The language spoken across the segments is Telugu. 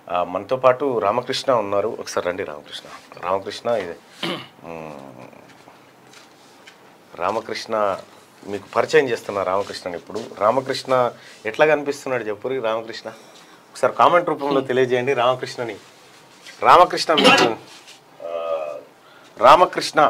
ఆ, మనతో పాటు రామకృష్ణ ఉన్నారు ఒకసారి రండి రామకృష్ణ రామకృష్ణ ఇది మ్, రామకృష్ణ మీకు పరిచయం చేస్తున్నా రామకృష్ణని ఇప్పుడు రామకృష్ణ ఎట్లా కనిపిస్తున్నాడు చెప్పు రామకృష్ణ ఒకసారి కామెంట్ రూపంలో తెలియజేయండి రామకృష్ణని రామకృష్ణ మీకు ఆ, రామకృష్ణ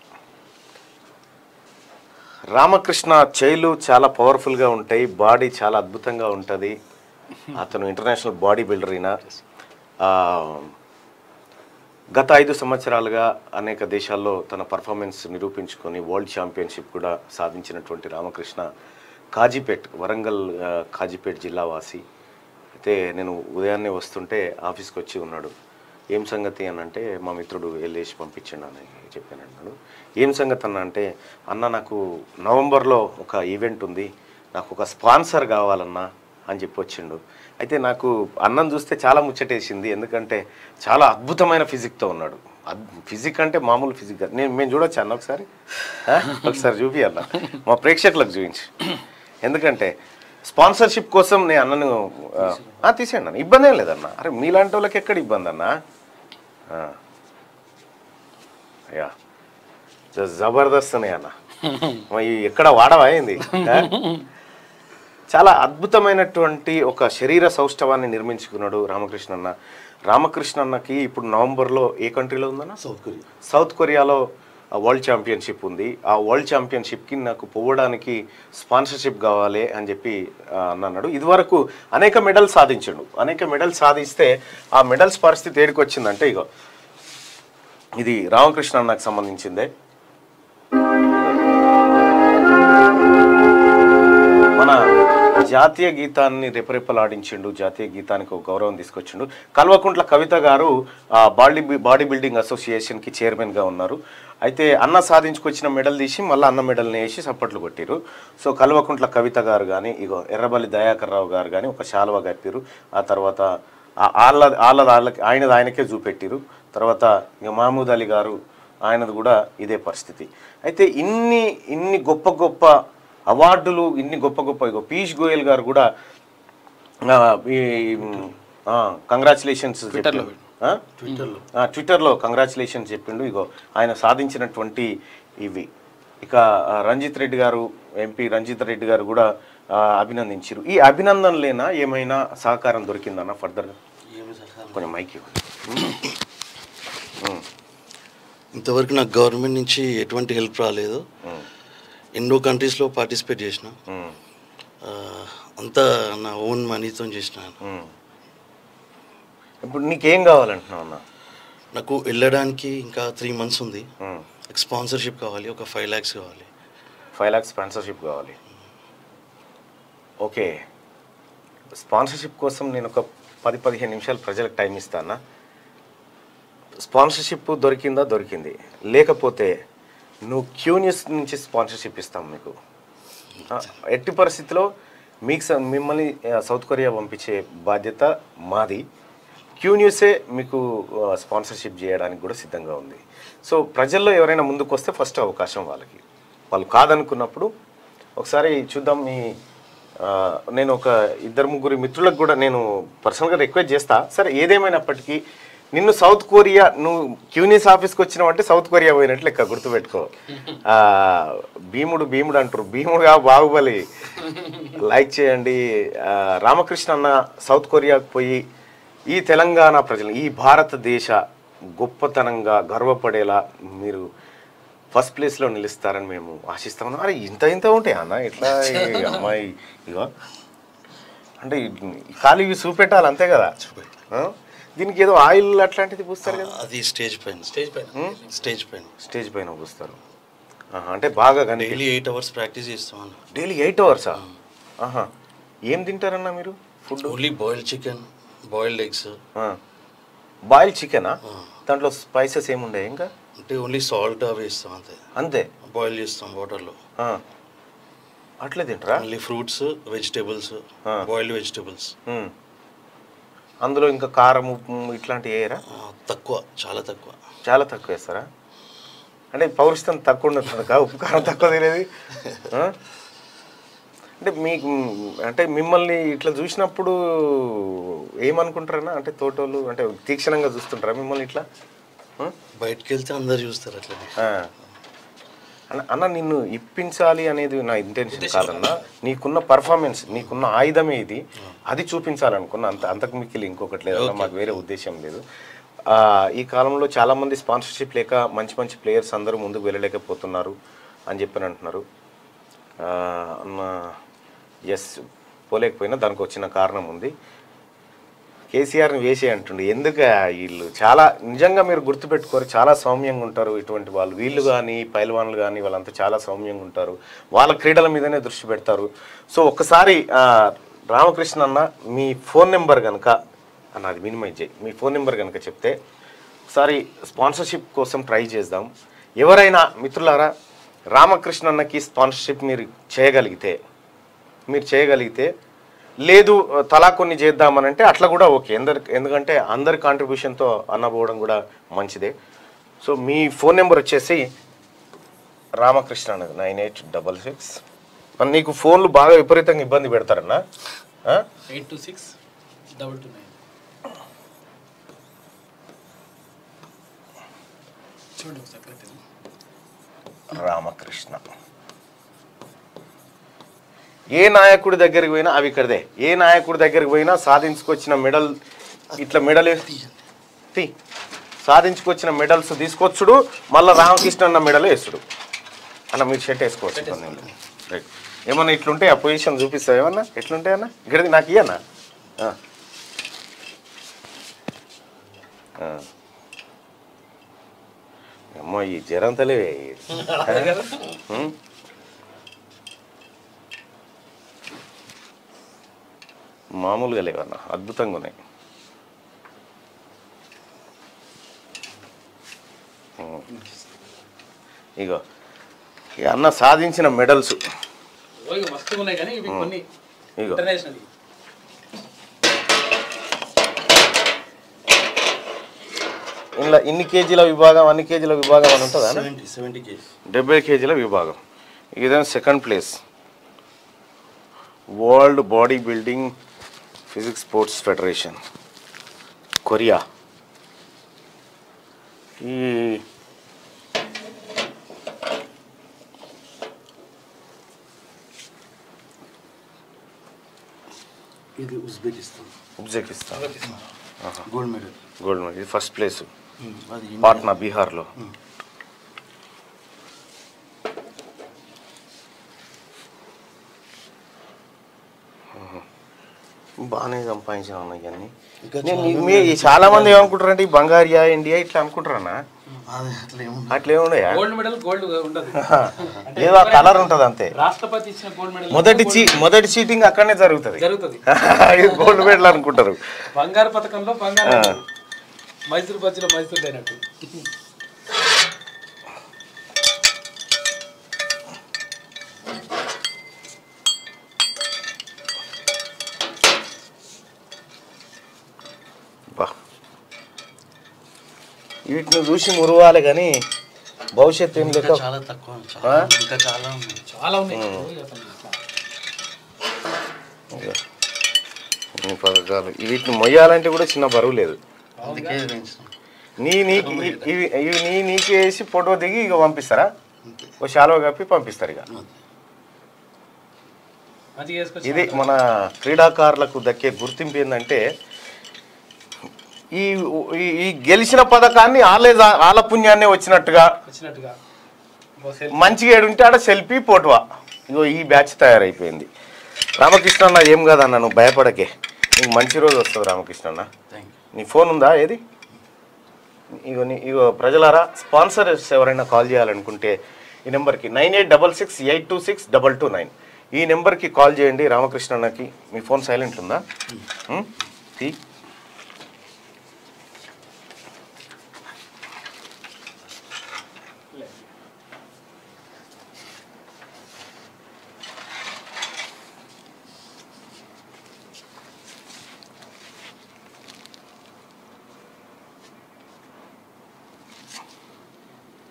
రామకృష్ణ చేయిలు చాలా పవర్ఫుల్గా ఉంటాయి బాడీ చాలా అద్భుతంగా ఉంటుంది అతను ఇంటర్నేషనల్ బాడీ బిల్డర్ అయినా గత ఐదు సంవత్సరాలుగా అనేక దేశాల్లో తన పర్ఫార్మెన్స్ నిరూపించుకొని వరల్డ్ ఛాంపియన్షిప్ కూడా సాధించినటువంటి రామకృష్ణ కాజీపేట్ వరంగల్ ఆ, కాజీపేట్ జిల్లా వాసి అయితే నేను ఉదయాన్నే వస్తుంటే ఆఫీస్కి వచ్చి ఉన్నాడు ఏం సంగతి అని అంటే మా మిత్రుడు వెళ్ళేసి పంపించండి అని చెప్పాను అన్నాడు ఏం సంగతి అన్న అంటే అన్న నాకు నవంబర్లో ఒక ఈవెంట్ ఉంది నాకు ఒక స్పాన్సర్ కావాలన్నా అని చెప్పి వచ్చిండు అయితే నాకు అన్నం చూస్తే చాలా ముచ్చటేసింది ఎందుకంటే చాలా అద్భుతమైన ఫిజిక్తో ఉన్నాడు ఫిజిక్ అంటే మామూలు ఫిజిక్ కాదు నేను మేము చూడొచ్చు అన్న ఒకసారి ఆ? ఒకసారి చూపి అన్న మా ప్రేక్షకులకు చూపించి ఎందుకంటే స్పాన్సర్షిప్ కోసం నేను అన్నను ఆ, ఆ, తీసేయండి అన్న ఇబ్బంది ఏం లేదన్న అరే మీలాంటి వాళ్ళకి ఎక్కడ ఇబ్బంది అన్న ఆ. యా జ- జబర్దస్త్ ఉన్నాయి అన్న మరి ఎక్కడ వాడవా ఏంది ఆ? చాలా అద్భుతమైనటువంటి ఒక శరీర సౌష్ఠవాన్ని నిర్మించుకున్నాడు రామకృష్ణ అన్న రామకృష్ణ అన్నకి ఇప్పుడు నవంబర్లో ఏ కంట్రీలో ఉందన్న సౌత్ కొరియా సౌత్ కొరియాలో ఆ వరల్డ్ ఛాంపియన్షిప్ ఉంది ఆ వరల్డ్ ఛాంపియన్షిప్కి నాకు పోవడానికి స్పాన్సర్షిప్ కావాలి అని చెప్పి ఆ, అన్న అన్నాడు ఇదివరకు అనేక మెడల్ సాధించాడు అనేక మెడల్ సాధిస్తే ఆ మెడల్స్ పరిస్థితి ఏడికి వచ్చిందంటే ఇగో ఇది రామకృష్ణ అన్నకు సంబంధించిందే మన జాతీయ గీతాన్ని రెపరెపలాడించిండు జాతీయ గీతానికి ఒక గౌరవం తీసుకొచ్చిండు కల్వకుంట్ల కవిత గారు ఆ, బాడీ బి- బాడీ బిల్డింగ్ అసోసియేషన్కి చైర్మన్గా ఉన్నారు అయితే అన్న సాధించుకొచ్చిన మెడల్ తీసి మళ్ళీ అన్న మెడల్ని వేసి సప్పట్లు కొట్టిరు సో కల్వకుంట్ల కవిత గారు కానీ ఇగో ఎర్రబల్లి దయాకర్ రావు గారు కానీ ఒక శాలువ కప్పిరు ఆ తర్వాత ఆ- వాళ్ళ వాళ్ళది వాళ్ళకి ఆయనది ఆయనకే చూపెట్టిరు తర్వాత ఇక మహమూద్ అలీ గారు ఆయనది కూడా ఇదే పరిస్థితి అయితే ఇన్ని ఇన్ని గొప్ప గొప్ప అవార్డులు ఇన్ని గొప్ప గొప్ప ఇగో పీయూష్ గోయల్ గారు కూడా ఆ, ఈ కంగ్రాచులేషన్స్ ట్విట్టర్లో ట్విట్టర్లో కంగ్రాచులేషన్స్ చెప్పిండు ఇగో ఆయన సాధించినటువంటి ఇవి ఇక ఆ, రంజిత్ రెడ్డి గారు ఎంపీ రంజిత్ రెడ్డి గారు కూడా ఆ, అభినందించారు ఈ అభినందనలేనా ఏమైనా సహకారం దొరికిందన్న ఫర్దర్గా ఏమి సలహా? కొంచెం మైక్ ఇవ్వండి ఇంతవరకు నాకు గవర్నమెంట్ నుంచి ఎటువంటి హెల్ప్ రాలేదు ఎన్నో కంట్రీస్లో పార్టిసిపేట్ చేసిన ఉమ్, ఆ, అంతా నా ఓన్ మనీతో చేసిన ఉమ్. ఇప్పుడు నీకేం కావాలంటున్నావు అన్న నాకు వెళ్ళడానికి ఇంకా త్రీ మంత్స్ ఉంది ఉమ్. నాకు స్పాన్సర్షిప్ కావాలి ఒక ఫైవ్ ల్యాక్స్ కావాలి ఫైవ్ ల్యాక్స్ స్పాన్సర్షిప్ కావాలి ఓకే స్పాన్సర్షిప్ కోసం నేను ఒక పది పదిహేను నిమిషాలు ప్రజలకు టైం ఇస్తానా స్పాన్సర్షిప్ దొరికిందా దొరికింది లేకపోతే నువ్వు క్యూనియస్ నుంచి స్పాన్సర్షిప్ ఇస్తాం మీకు ఆ, ఎట్టి పరిస్థితిలో మీకు స- మిమ్మల్ని ఆ, సౌత్ కొరియా పంపించే బాధ్యత మాది క్యూ న్యూసే మీకు ఆ, స్పాన్సర్షిప్ చేయడానికి కూడా సిద్ధంగా ఉంది సో ప్రజల్లో ఎవరైనా ముందుకు వస్తే ఫస్ట్ అవకాశం వాళ్ళకి వాళ్ళు కాదనుకున్నప్పుడు ఒకసారి చూద్దాం మీ ఆ, నేను ఒక ఇద్దరు ముగ్గురు మిత్రులకు కూడా నేను పర్సనల్గా రిక్వెస్ట్ చేస్తా సరే ఏదేమైనప్పటికీ నిన్ను సౌత్ కొరియా నువ్వు క్యూనిస్ ఆఫీస్కి వచ్చినావు అంటే సౌత్ కొరియా పోయినట్లు లెక్క గుర్తుపెట్టుకో ఆ, భీముడు భీముడు అంటారు భీముడుగా బాహుబలి లైక్ చేయండి ఆ, రామకృష్ణ అన్న సౌత్ కొరియాకు పోయి ఈ తెలంగాణ ప్రజలు ఈ భారతదేశ గొప్పతనంగా గర్వపడేలా మీరు ఫస్ట్ ప్లేస్లో నిలుస్తారని మేము ఆశిస్తా ఉన్నాం అరే ఇంత ఇంత ఉంటాయి అన్న ఎట్లా ఈ అమ్మాయి ఇగో అంటే ఈ ఖాళీ ఇవి చూపెట్టాలి అంతే కదా ఆ? దీనికి ఏదో ఆయిల్ అట్లాంటిది పూస్తారు కదా అది స్టేజ్ పైన స్టేజ్ పైన స్టేజ్ పైన స్టేజ్ పైన పూస్తారు ఆహా, అంటే బాగా కానీ డైలీ ఎయిట్ అవర్స్ ప్రాక్టీస్ చేస్తాం అన్న డైలీ ఎయిట్ అవర్సా ఆహా ఏం తింటారన్నా మీరు food only boiled chicken boiled eggs boil చికెనా దాంట్లో స్పైసెస్ ఏముండే ఇంకా అంటే ఓన్లీ సాల్ట్ అవి ఇస్తాం అంతే అంతే బాయిల్ చేస్తాం వాటర్లో ఆ. అట్లే తింటారా ఓన్లీ ఫ్రూట్స్ వెజిటేబుల్స్ ఆ. బాయిల్డ్ వెజిటేబుల్స్ ఉమ్. అందులో ఇంకా కారం ఉప్పు ఇట్లాంటివి వేయరా తక్కువ చాలా తక్కువ చాలా తక్కువ వేస్తారా అంటే పౌరుషం తక్కువ ఉండదు ఉప్పు కారం తక్కువ తినేది ఆ? అంటే మీకు అంటే మిమ్మల్ని ఇట్లా చూసినప్పుడు ఏమనుకుంటారన్నా అంటే తోటోళ్ళు అంటే తీక్షణంగా చూస్తుంటారా మిమ్మల్ని ఇట్లా ఆ? బయటకు వెళ్తే అందరు చూస్తారు అట్లనే ఆ. అన్న అన్న నిన్ను ఇప్పించాలి అనేది నా ఇంటెన్షన్ కాదన్న నీకున్న పర్ఫార్మెన్స్ నీకున్న ఆయుధమే ఇది అది చూపించాలనుకున్నా అంత అంతకు మిక్కిలి ఇంకొకటి లేదన్న మాకు వేరే ఉద్దేశం లేదు ఆ, ఈ కాలంలో చాలా మంది స్పాన్సర్షిప్ లేక మంచి మంచి ప్లేయర్స్ అందరూ ముందుకు వెళ్ళలేకపోతున్నారు అని చెప్పని అంటున్నారు ఆ, అన్న ఎస్ పోలేకపోయినా దానికి వచ్చిన కారణం ఉంది కేసీఆర్ని వేసే అంటుండే ఎందుకు వీళ్ళు చాలా నిజంగా మీరు గుర్తుపెట్టుకోరు చాలా సౌమ్యంగా ఉంటారు ఇటువంటి వాళ్ళు వీళ్ళు కానీ పైల్వాన్లు కానీ వాళ్ళంతా చాలా సౌమ్యంగా ఉంటారు వాళ్ళ క్రీడల మీదనే దృష్టి పెడతారు సో ఒక్కసారి ఆ, రామకృష్ణ అన్న మీ ఫోన్ నెంబర్ కనుక అన్న అది మినిమైజ్ చేయి మీ ఫోన్ నెంబర్ కనుక చెప్తే ఒకసారి స్పాన్సర్షిప్ కోసం ట్రై చేద్దాం ఎవరైనా మిత్రులారా రామకృష్ణ అన్నకి స్పాన్సర్షిప్ మీరు చేయగలిగితే మీరు చేయగలిగితే లేదు తలా కొన్ని చేద్దామనంటే అట్లా కూడా ఓకే ఎందరి ఎందుకంటే అందరి కాంట్రిబ్యూషన్తో అన్నపోవడం కూడా మంచిదే సో మీ ఫోన్ నెంబర్ వచ్చేసి రామకృష్ణ అన్నది నైన్ ఎయిట్ డబల్ సిక్స్ నీకు ఫోన్లు బాగా విపరీతంగా ఇబ్బంది పెడతారన్నా ఆ? Eight two six double two nine చూడండి ఒకసారి కరెక్ట్ రామకృష్ణ ఏ నాయకుడి దగ్గరికి పోయినా అవి ఇక్కడదే ఏ నాయకుడి దగ్గరికి పోయినా సాధించుకొచ్చిన మెడల్ ఇట్లా మెడల్ తీ సాధించుకొచ్చిన మెడల్స్ తీసుకొచ్చుడు మళ్ళీ రామకృష్ణ అన్న మెడల్ వేసుడు అన్న మీరు షర్ట్ వేసుకోవచ్చు కొన్ని రైట్ ఏమన్నా ఇట్లుంటే ఆ పొజిషన్ చూపిస్తావు ఏమన్నా ఎట్లుంటాయి అన్న ఇక్కడ నాకు ఇయ్యన్నా ఆ. ఆ. అమ్మో ఈ జ్వరం తలే ఉం? మామూలుగా లేవన్న అద్భుతంగా ఉన్నాయి ఉం. ఇగో ఈ అన్న సాధించిన మెడల్స్ ఓ ఇక మస్తుగా ఉన్నాయి కానీ ఇవి కొన్ని ఇగో ఇంటర్నేషనల్ ఇలా ఇన్ని కేజీల విభాగం అన్ని కేజీల విభాగం అని ఉంటుందా అన్న? సెవెంటీ సెవెంటీ కేజీ డెబ్బై కేజీల విభాగం ఇదేమో second place world body building physics sports federation Korea ఈ ఇది Uzbekistan Uzbekistan gold medal gold medal ఇది ఫస్ట్ ప్లేస్ అది ఇండియా. పాట్నా బీహార్లో బాగానే సంపాదించిన ఇవన్నీ ఇంకా నేను చాలా ఈ- మీ- ఈ చాలా మంది ఏమనుకుంటారంటే ఈ బంగారియా ఇండియా ఇట్లా అనుకుంటారన్నా అది అట్లా ఏముంది అట్లే ఉండయా గోల్డ్ మెడల్ గోల్డ్ ఉండదు ఏదో ఆ కలర్ ఉంటుంది అంతే రాష్ట్రపతి ఇచ్చిన గోల్డ్ మెడల్ మొదటి చీ మొదటి చీటింగ్ అక్కడనే జరుగుతుంది జరుగుతుంది ఇది గోల్డ్ మెడల్ అనుకుంటారు బంగారు పథకంలో బంగారు మైసూర్ బజ్జీలో మైసూర్ అయినట్టు బా వీటిని చూసి మురవాలి కానీ భవిష్యత్తు ఏం ఇంకా లేక చాలా తక్కువ చాలా ఆ? ఇంకా చాలా ఉన్నాయి చాలా ఉన్నాయి ఓ ఇక అసలు ఇట్లా. ఇక ఇన్ని పథకాలు వీటిని మొయ్యాలంటే కూడా చిన్న బరువు లేదు అందుకే పెంచుతాం నీ నీకు ఇవి ఇవి నీ నీకే వేసి ఫోటో దిగి ఇక పంపిస్తారా ఓ శాలువ కప్పి పంపిస్తారు ఇక మంచిగా వేసుకొచ్చి ఇది మన క్రీడాకారులకు దక్కే గుర్తింపు ఏంటంటే ఈ ఈ- ఈ గెలిచిన పథకాన్ని ఆలే ఆల పుణ్యాన్నే వచ్చినట్టుగా వచ్చినట్టుగా ఓ సెల్ మంచిగా ఏడుంటే ఆడ సెల్ఫీ పోటువా ఇగో ఈ బ్యాచ్ తయారైపోయింది రామకృష్ణ అన్న ఏం కాదన్న నువ్వు భయపడకే నీకు మంచి రోజు వస్తుంది రామకృష్ణ అన్న థ్యాంక్ యూ నీ ఫోన్ ఉందా ఏది ఇగో నీ ఇగో ప్రజలారా స్పాన్సర్స్ ఎవరైనా కాల్ చేయాలనుకుంటే ఈ నెంబర్కి nine eight double six eight two six double two nine ఈ నెంబర్కి కాల్ చేయండి రామకృష్ణ అన్నకి మీ ఫోన్ సైలెంట్ ఉందా ఉం? తీ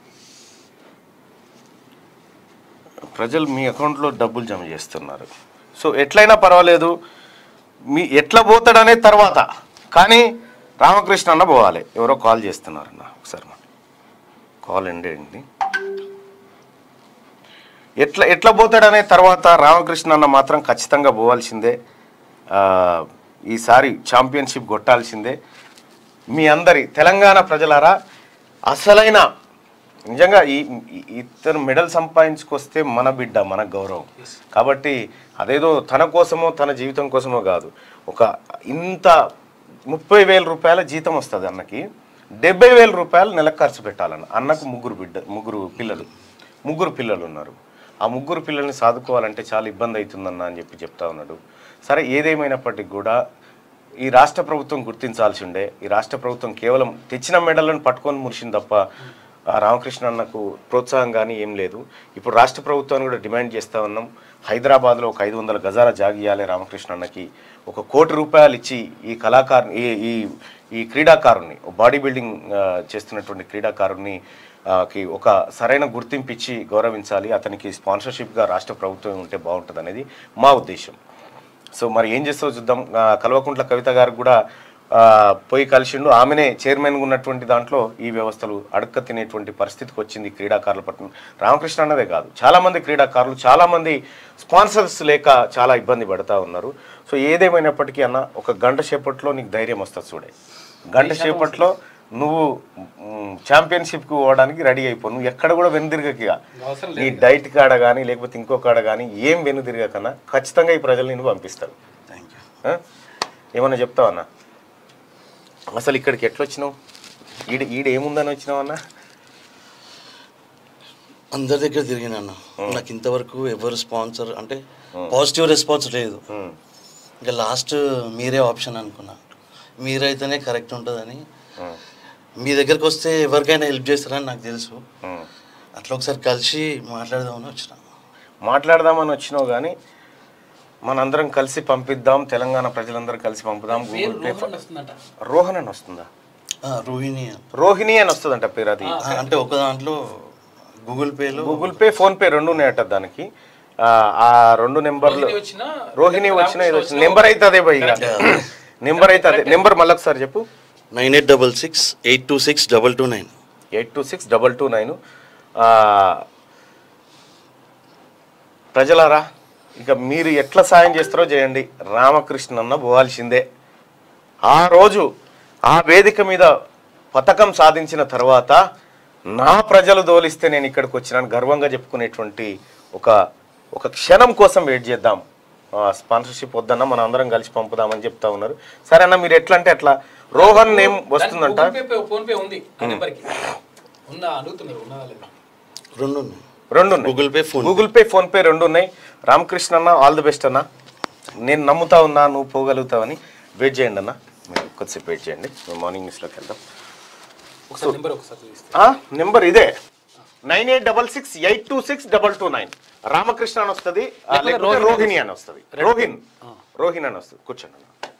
ప్రజలు మీ అకౌంట్లో డబ్బులు జమ చేస్తున్నారు సో ఎట్లయినా పర్వాలేదు మీ ఎట్లా పోతాడనే తర్వాత కానీ రామకృష్ణ అన్న పోవాలి ఎవరో కాల్ చేస్తున్నారన్న ఒకసారి మా కాల్ అండి అండి ఎట్లా ఎట్లా పోతాడనే తర్వాత రామకృష్ణ అన్న మాత్రం ఖచ్చితంగా పోవాల్సిందే ఆ, ఈసారి ఛాంపియన్షిప్ కొట్టాల్సిందే మీ అందరి తెలంగాణ ప్రజలారా అసలైన నిజంగా ఈ ఈ- ఇతను మెడల్ సంపాదించుకొస్తే మన బిడ్డ మన గౌరవం కాబట్టి అదేదో తన కోసమో తన జీవితం కోసమో కాదు ఒక ఇంత ముప్పై వేల రూపాయల జీతం వస్తుంది అన్నకి డెబ్బై వేల రూపాయలు నెలకు ఖర్చు పెట్టాలన్న అన్నకు ముగ్గురు బిడ్డ ముగ్గురు పిల్లలు ముగ్గురు పిల్లలు ఉన్నారు ఆ ముగ్గురు పిల్లల్ని సాదుకోవాలంటే చాలా ఇబ్బంది అవుతుందన్న అని చెప్పి చెప్తా ఉన్నాడు సరే ఏదేమైనప్పటికీ కూడా ఈ రాష్ట్ర ప్రభుత్వం గుర్తించాల్సి ఉండే ఈ రాష్ట్ర ప్రభుత్వం కేవలం తెచ్చిన మెడలను పట్టుకొని మురిసింది తప్ప ఆ రామకృష్ణ అన్నకు ప్రోత్సాహం కానీ ఏం లేదు ఇప్పుడు రాష్ట్ర ప్రభుత్వాన్ని కూడా డిమాండ్ చేస్తూ ఉన్నాం హైదరాబాద్లో ఒక ఐదు వందల గజాల జాగి ఇవ్వాలి రామకృష్ణ అన్నకి ఒక కోటి రూపాయలు ఇచ్చి ఈ కళాకారు ఈ ఈ ఈ క్రీడాకారుణ్ణి బాడీ బిల్డింగ్ ఆ, చేస్తున్నటువంటి క్రీడాకారుణ్ణి ఆ, కి ఒక సరైన గుర్తింపు ఇచ్చి గౌరవించాలి అతనికి స్పాన్సర్షిప్గా రాష్ట్ర ప్రభుత్వం ఉంటే బాగుంటుంది అనేది మా ఉద్దేశం సో మరి ఏం చేస్తావో చూద్దాం ఆ, కల్వకుంట్ల కవిత గారికి కూడా ఆ, పోయి కలిసిండు ఆమెనే చైర్మన్గా ఉన్నటువంటి దాంట్లో ఈ వ్యవస్థలు అడక్క తినేటువంటి పరిస్థితికి వచ్చింది క్రీడాకారుల పట్ల రామకృష్ణ అన్నదే కాదు చాలామంది క్రీడాకారులు చాలామంది స్పాన్సర్స్ లేక చాలా ఇబ్బంది పడతా ఉన్నారు సో ఏదేమైనప్పటికీ అన్న ఒక గంట సేపట్లో నీకు ధైర్యం వస్తుంది చూడే గంట సేపట్లో నువ్వు ఛాంపియన్షిప్కి పోవడానికి రెడీ అయిపో నువ్వు ఎక్కడ కూడా వెనుదిరగక అవసరం నీ డైట్ కాడ కానీ లేకపోతే ఇంకో కాడ కానీ ఏం వెనుదిరగకన్నా ఖచ్చితంగా ఈ ప్రజలు నేను పంపిస్తారు థ్యాంక్ యూ ఆ? ఏమన్నా చెప్తావన్నా అసలు ఇక్కడికి ఎట్లా వచ్చినావు ఈడ ఈడ ఏముందని వచ్చినావన్నా అందరి దగ్గర తిరిగినా అన్న నాకు ఇంతవరకు ఎవరు స్పాన్సర్ అంటే పాజిటివ్ రెస్పాన్స్ లేదు ఉమ్, ఇంకా లాస్ట్ మీరే ఆప్షన్ అనుకున్నా మీరైతేనే కరెక్ట్ ఉంటుందని ఉమ్, మీ దగ్గరకు వస్తే ఎవరికైనా హెల్ప్ చేస్తారని నాకు తెలుసు ఉమ్. అట్లా ఒకసారి కలిసి మాట్లాడదామని వచ్చిన మాట్లాడదామని వచ్చినావు కానీ మనందరం కలిసి పంపిద్దాం తెలంగాణ ప్రజలందరం కలిసి పంపుదాం పేరు గూగుల్ పే రోహన్ వస్తుందట రోహన్ అని వస్తుందా ఆ, రోహిణి అని. రోహిణి అని వస్తుందంట పేరు అది ఆ, అంటే ఒక దాంట్లో గూగుల్ పేలో గూగుల్ పే ఫోన్ పే రెండు ఉన్నాయట దానికి ఆ, ఆ రెండు నెంబర్లు రోహిణి వచ్చినా రోహిణి వచ్చిన ఇది వచ్చిన నెంబర్ అయితే అదే పోయి నెంబర్ అయితే అదే నెంబర్ మళ్ళీ ఒకసారి చెప్పు nine eight double six eight two six double two nine eight two six double two nine ప్రజలారా ఇక మీరు ఎట్లా సాయం చేస్తారో చేయండి రామకృష్ణ అన్న పోవాల్సిందే ఆ రోజు ఆ వేదిక మీద పథకం సాధించిన తర్వాత నా ప్రజలు దోలిస్తే నేను ఇక్కడికి వచ్చినాను గర్వంగా చెప్పుకునేటువంటి ఒక ఒక క్షణం కోసం వెయిట్ చేద్దాం స్పాన్సర్షిప్ వద్దన్నా మనం అందరం కలిసి పంపుదామని చెప్తా ఉన్నారు సరే అన్న మీరు ఎట్లా అంటే అట్లా రోహన్ నేమ్ వస్తుందంట గూగుల్ పే ఫోన్ పే ఉంది ఆ నెంబర్కి ఉందా అడుగుతున్నారు ఉన్నదా లేదా రెండు ఉన్నాయి రెండు ఉన్నాయి Google Pay phone Google Pay PhonePe రెండు ఉన్నాయి రామకృష్ణ అన్న ఆల్ ది బెస్ట్ అన్న నేను నమ్ముతా ఉన్నా నువ్వు పోగలుగుతావని వెయిట్ చేయండి అన్న మీరు కొద్దిసేపు వెయిట్ చేయండి మేము మార్నింగ్ న్యూస్లోకి వెళ్దాం ఒకసారి నెంబర్ ఒకసారి చూపిస్తే ఆ, నెంబర్ ఇదే nine eight double six eight two six double two nine Ramakrishna అని వస్తుంది ఆ, లేకపోతే రోహిణి అని వస్తుంది రోహిన్ రోహిన్ అని వస్తుంది కూర్చోండి అన్న